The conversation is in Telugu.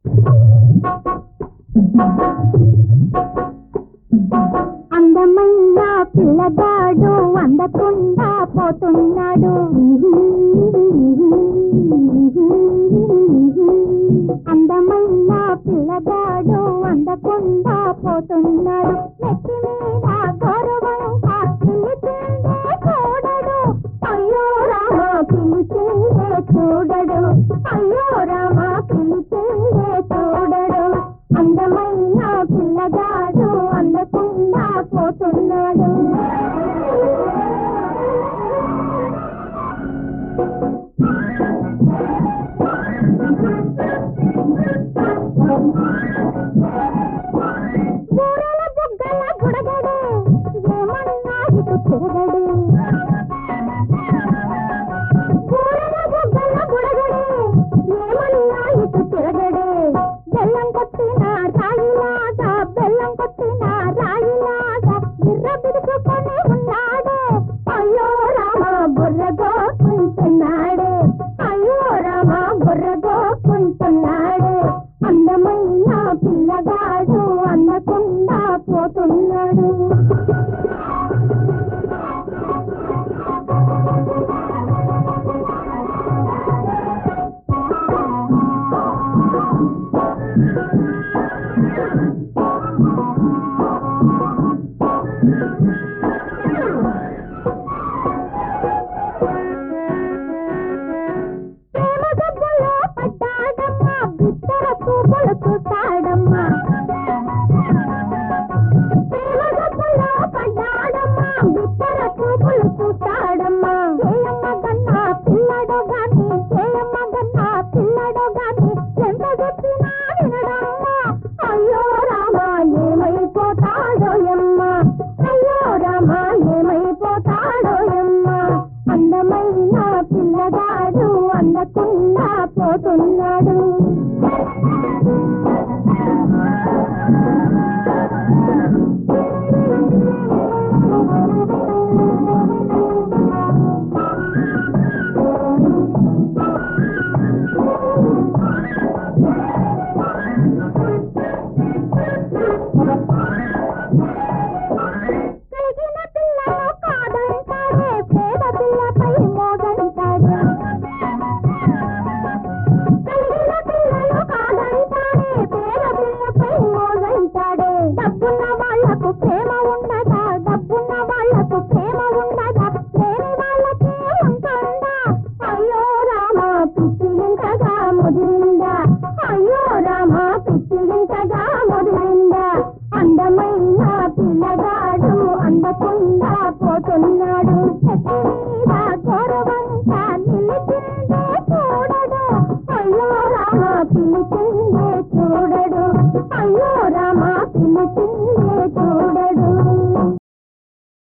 అందమైన పిల్లగాడు అందకుండా పోతున్నాడు అందమైన పిల్లగాడు అందకుండా పోతున్నాడు నెత్తి మీద గౌరవంగా పిలిచిందే చూడడు అయ్యో రామ పిలిచిందే చూడడు అయ్యో రామ పిలిచిందే చూడడు అందమైన పిల్లగాడు అందకుండా పోతున్నాడు ఊరల బుగ్గల బుడగడు ఏమన్నా ఇటు తిరగడు ఊరల బుగ్గల బుడగడు ఏమన్నా ఇటు తిరగడు బెల్లం కొట్టిన రాయిలాగా బెల్లం కొట్టిన రాయిలాగా బిర్ర బిరుచుకొని ఉన్నాడు అయ్యో రామ బుర్ర గోకుంటున్నాడు అయ్యో రామ బుర్ర గోకుంటున్నాడు అందమైన పిల్లగాడు అందకుండా పోతున్నాడు ప్రేమ జబ్బులో పడ్డాడమ్మా బిత్తర చూపులు చూస్తాడమ్మా ప్రేమ జబ్బులో పడ్డాడమ్మా బిత్తర చూపులు చూస్తాడమ్మా చేయమ్మ గన్నా పిల్లడు గాని చేయమ్మ గన్నా పిల్లడు గాని ఎంత చెప్పినా వినడమ్మా అయ్యో రామా ఏమైపోతాడో ఎమ్మ అయ్యో రామా ఏమైపోతాడో ఎమ్మ అందమైన పిల్లగాడు అందకుండా పోతున్నాడు పెరిగిన పిల్లను కాదంటాడే పేద పిల్లపై మోగంటాడు పెరిగిన పిల్లను కాదంటాడే పేద పిల్లపై మోగంటాడే డబ్బున్న వాళ్లకు ప్రేమ ఉండదా డబ్బున్న వాళ్లకు ప్రేమ ఉండదా లేని వాళ్ళకే ఉంటుందా అయ్యో రామా పిచ్చి ఇంతగా ముదిరిందా అయ్యో రామా పిచ్చి ఇంతగా ముదిరిందా అందమైన పిల్లగాడు అందకుండా పోతున్నాడు చెట్టు మీద గౌరవ